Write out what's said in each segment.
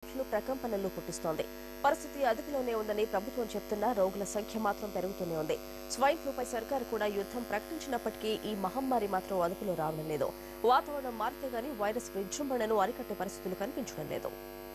లు ప్రకంపనలు పుట్టిస్తోంది పరిస్థితి అదుపులోనే ఉందని ప్రభుత్వం చెప్తున్నా రోగుల సంఖ్య మాత్రం పెరుగుతూనే ఉంది స్వైన్ ఫ్లూపై సర్కారు కూడా యుద్ధం ప్రకటించినప్పటికీ ఈ మహమ్మారి మాత్రం అదుపులో రావడం లేదు వాతావరణం మారితే గానీ వైరస్ విజృంభణను అరికట్టే పరిస్థితులు కనిపించడం లేదు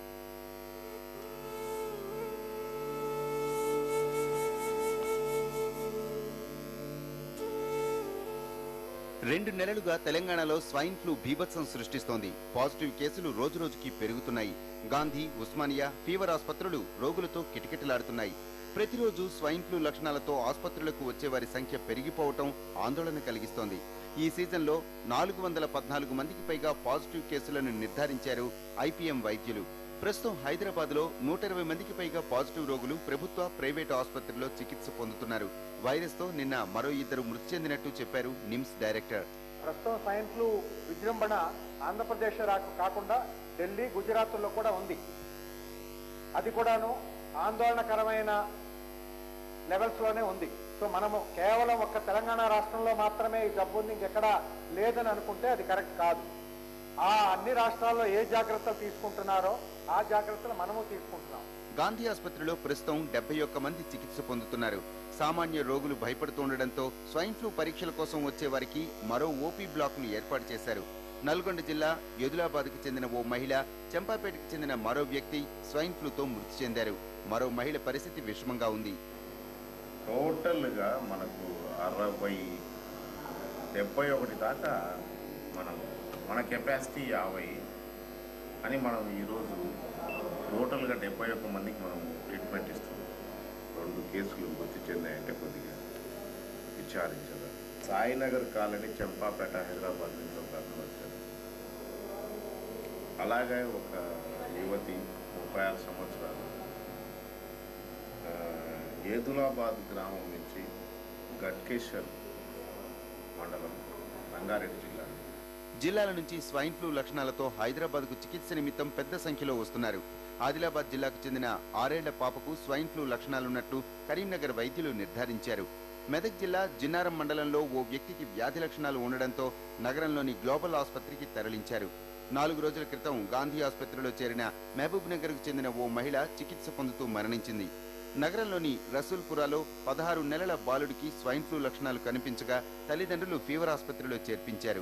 రెండు నెలలుగా తెలంగాణలో స్వైన్ ఫ్లూ బీభత్సం సృష్టిస్తోంది పాజిటివ్ కేసులు రోజురోజుకి పెరుగుతున్నాయి గాంధీ ఉస్మానియా ఫీవర్ ఆసుపత్రులు రోగులతో కిటకిటలాడుతున్నాయి ప్రతిరోజు స్వైన్ ఫ్లూ లక్షణాలతో ఆసుపత్రులకు వచ్చే వారి సంఖ్య పెరిగిపోవటం ఆందోళన కలిగిస్తోంది ఈ సీజన్లో నాలుగు వందల పద్నాలుగు మందికి పైగా పాజిటివ్ కేసులను నిర్ధారించారు ఐపీఎం వైద్యులు ప్రస్తుతం హైదరాబాద్ లో నూట ఇరవై మందికి పైగా పాజిటివ్ రోగులు ప్రభుత్వ ప్రైవేటు ఆసుపత్రిలో చికిత్స పొందుతున్నారు వైరస్ తో నిన్న మరో ఇద్దరు మృతి చెందినట్టు చెప్పారు నిమ్స్ డైరెక్టర్ ప్రస్తుతం స్వైన్ ఫ్లూ విజృంభణ ఆంధ్రప్రదేశ్ రాకు కాకుండా ఢిల్లీ గుజరాత్లో కూడా ఉంది అది కూడాను ఆందోళనకరమైన లెవెల్స్ లోనే ఉంది సో మనము కేవలం ఒక్క తెలంగాణ రాష్ట్రంలో మాత్రమే ఈ జబ్బు ఉంది ఇంకెక్కడా లేదని అనుకుంటే అది కరెక్ట్ కాదు ఆ అన్ని రాష్ట్రాల్లో ఏ జాగ్రత్తలు తీసుకుంటున్నారో ఆ జాగ్రత్తలు మనము తీసుకుంటున్నాం గాంధీ ఆసుపత్రిలో ప్రస్తుతం డెబ్బై ఒక్క మంది చికిత్స పొందుతున్నారు సామాన్య రోగులు భయపడుతుండటంతో స్వైన్ ఫ్లూ పరీక్షల కోసం వచ్చే వారికి మరో ఓపీ బ్లాక్ ను ఏర్పాటు చేశారు నల్గొండ జిల్లా యదులాబాద్కు చెందిన ఓ మహిళ చెంపాపేటకు చెందిన మరో వ్యక్తి స్వైన్ ఫ్లూతో మృతి చెందారు మరో మహిళ పరిస్థితి విషమంగా ఉంది టోటల్గా మనకు అరవై డెబ్బై ఒకటి దాకా మనం మన కెపాసిటీ యాభై అని మనం ఈరోజు టోటల్గా డెబ్బై ఒక్క మందికి మనం ట్రీట్మెంట్ ఇస్తున్నాం రెండు కేసులు మృతి చెందాయంటే కొద్దిగా విచారించగా సాయినగర్ కాలనీ చంపాపేట హైదరాబాద్ నుంచి ఒక అతను వచ్చారు అలాగే ఒక యువతి ముప్పై ఆరు సంవత్సరాలు ఆ, ఏదులాబాద్ గ్రామం నుంచి గట్కేశ్వర్ మండలం రంగారెడ్డి జిల్లా జిల్లాల నుంచి స్వైన్ ఫ్లూ లక్షణాలతో హైదరాబాద్ కు చికిత్స నిమిత్తం పెద్ద సంఖ్యలో వస్తున్నారు ఆదిలాబాద్ జిల్లాకు చెందిన ఆరేళ్ల పాపకు స్వైన్ ఫ్లూ లక్షణాలున్నట్టు కరీంనగర్ వైద్యులు నిర్ధారించారు మెదక్ జిల్లా జిన్నారం మండలంలో ఓ వ్యక్తికి వ్యాధి లక్షణాలు ఉండడంతో నగరంలోని గ్లోబల్ ఆసుపత్రికి తరలించారు నాలుగు రోజుల క్రితం గాంధీ ఆసుపత్రిలో చేరిన మహబూబ్ నగర్ కు చెందిన ఓ మహిళ చికిత్స పొందుతూ మరణించింది నగరంలోని రసూల్పురాలో పదహారు నెలల బాలుడికి స్వైన్ ఫ్లూ లక్షణాలు కనిపించగా తల్లిదండ్రులు ఫీవర్ ఆసుపత్రిలో చేర్పించారు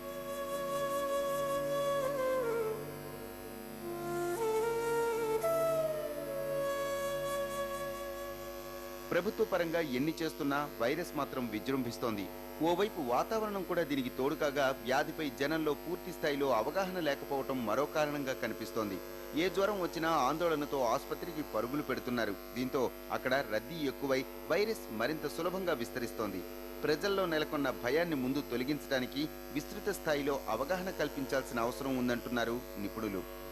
ప్రభుత్వ పరంగా ఎన్ని చేస్తున్నా వైరస్ మాత్రం విజృంభిస్తోంది ఓవైపు వాతావరణం కూడా దీనికి తోడుకాగా వ్యాధిపై జనంలో పూర్తి స్థాయిలో అవగాహన లేకపోవటం మరో కారణంగా కనిపిస్తోంది ఏ జ్వరం వచ్చినా ఆందోళనతో ఆసుపత్రికి పరుగులు పెడుతున్నారు దీంతో అక్కడ రద్దీ ఎక్కువై వైరస్ మరింత సులభంగా విస్తరిస్తోంది ప్రజల్లో నెలకొన్న భయాన్ని ముందు తొలగించడానికి విస్తృత స్థాయిలో అవగాహన కల్పించాల్సిన అవసరం ఉందంటున్నారు నిపుణులు